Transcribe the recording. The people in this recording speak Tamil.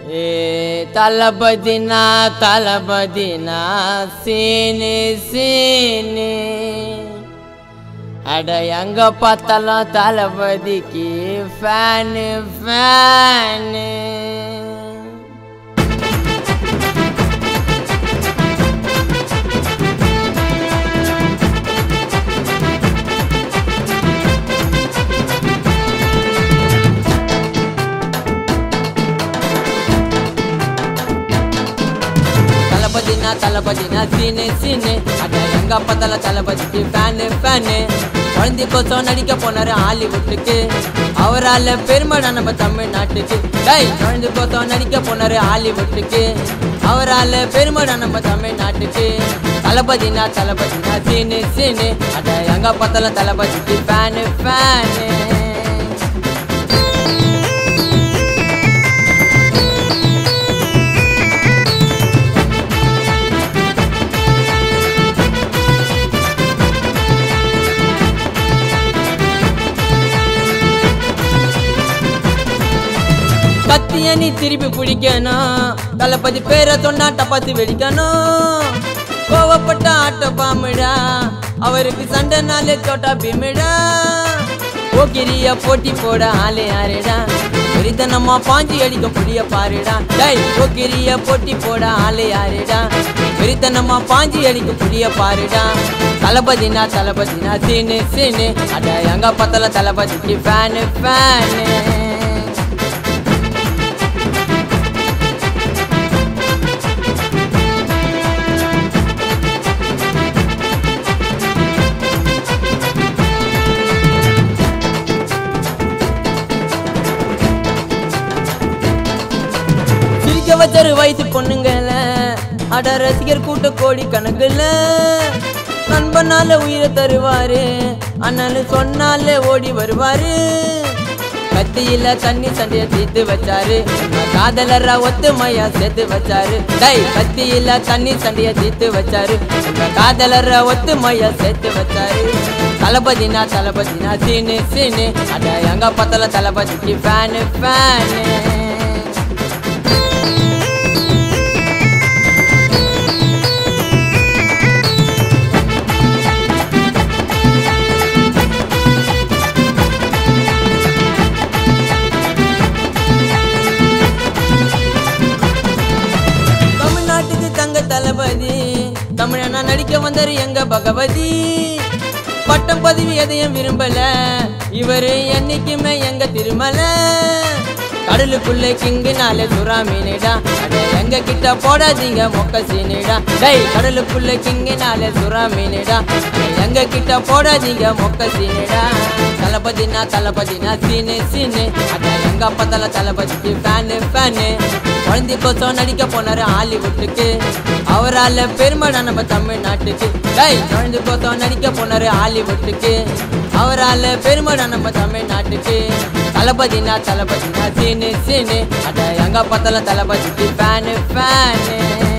ஏ தளபதினா தளபதினா சீனு சீனு அட எங்க பார்த்தாலும் தளபதிக்கு ஃபேனு ஃபேனு தளபதினா தளபதினா சீனு சீனு அட எங்க பார்த்தாலும் தளபதிக்கு ஃபேனு ஃபேனு குழந்தை கோசம் நடிக்க போனாரு ஹாலிவுட்டுக்கு அவரால் பெருமைடா நம்ம தமிழ்நாட்டுக்கு டேய் குழந்தை கோசம் நடிக்க போனாரு ஹாலிவுட்டுக்கு அவரால் பெருமைடா நம்ம தமிழ்நாட்டுக்கு தளபதினா தளபதினா சீனு சீனு அட எங்க பார்த்தாலும் தளபதிக்கு ஃபேனு ஃபேனு கத்திய நீ திருப்பி பிடிக்கணும் தளபதி பேரை சொன்னா டப்பாத்து வெடிக்கணும் கோவப்பட்ட ஆட்ட பாமிடா அவருக்கு சண்டைனாலே சோட்டா பீமிடா போக்கிரிய போட்டி போட ஆளே யாரேடா வெறித்தனமா பாஞ்சி அடிக்க புடிய பாருடா டேய் போக்கிரிய போட்டி போட ஆளே யாரேடா வெறித்தனமா பாஞ்சி அடிக்க புடிய பாருடா தளபதினா தளபதினா சீனு சீனு அட எங்க பத்தல தளபதிக்கு ஃபேனு ஃபேனு சிரிக்க வச்சரு வயசு பொண்ணுங்கள அட ரசிகர் கூட்ட கோடி கணக்குல நண்பனால உயிரை தருவாரு அண்ணன் சொன்னாலே ஓடி வருவாரு கத்தியில தண்ணி சண்டைய தீர்த்து வச்சாரு நம்ம காதலரா ஒத்துமையா சேர்த்து வச்சாரு டை கத்தியில தண்ணி சண்டைய தீர்த்து வச்சாரு நம்ம காதலரா ஒத்துமையா சேர்த்து வச்சாரு தளபதினா தளபதினா சீனு சீனு அட எங்க பத்தல தளபதிக்கு ஃபேனு ஃபேனு தமிழ்நாட்டுக்கு தங்க தளபதி தமிழனா நடிக்க வந்தாரு எங்க பகவதி பட்டம் பதவி எதையும் விரும்பல இவரு என்னைக்குமே எங்க திருமல கடலுக்குள்ளே கிங்குனாலே சுறா மீனிடா அட எங்க கிட்ட போடாதீங்க மொக்க சீனிடா டேய் கடலுக்குள்ளே கிங்குனாலே சுறா மீனிடா அட எங்க கிட்ட போடாதீங்க மொக்க சீனிடா தளபதினா தளபதினா சீனு சீனு அட எங்க அப்பத்தல தளபதிக்கு ஃபேனு ஃபேனு குழந்தை கோசம் நடிக்க போனாரு ஹாலிவுட்டுக்கு அவரால் பெருமைடா நம்ம தமிழ்நாட்டுக்கு டேய் குழந்தை கோசம் நடிக்க போனாரு ஹாலிவுட்டுக்கு அவரால் பெருமைடா நம்ம தமிழ்நாட்டுக்கு தளபதினா தளபதினா சீனு சீனு அட எங்க பார்த்தாலும் தளபதிக்கு ஃபேனு ஃபேனு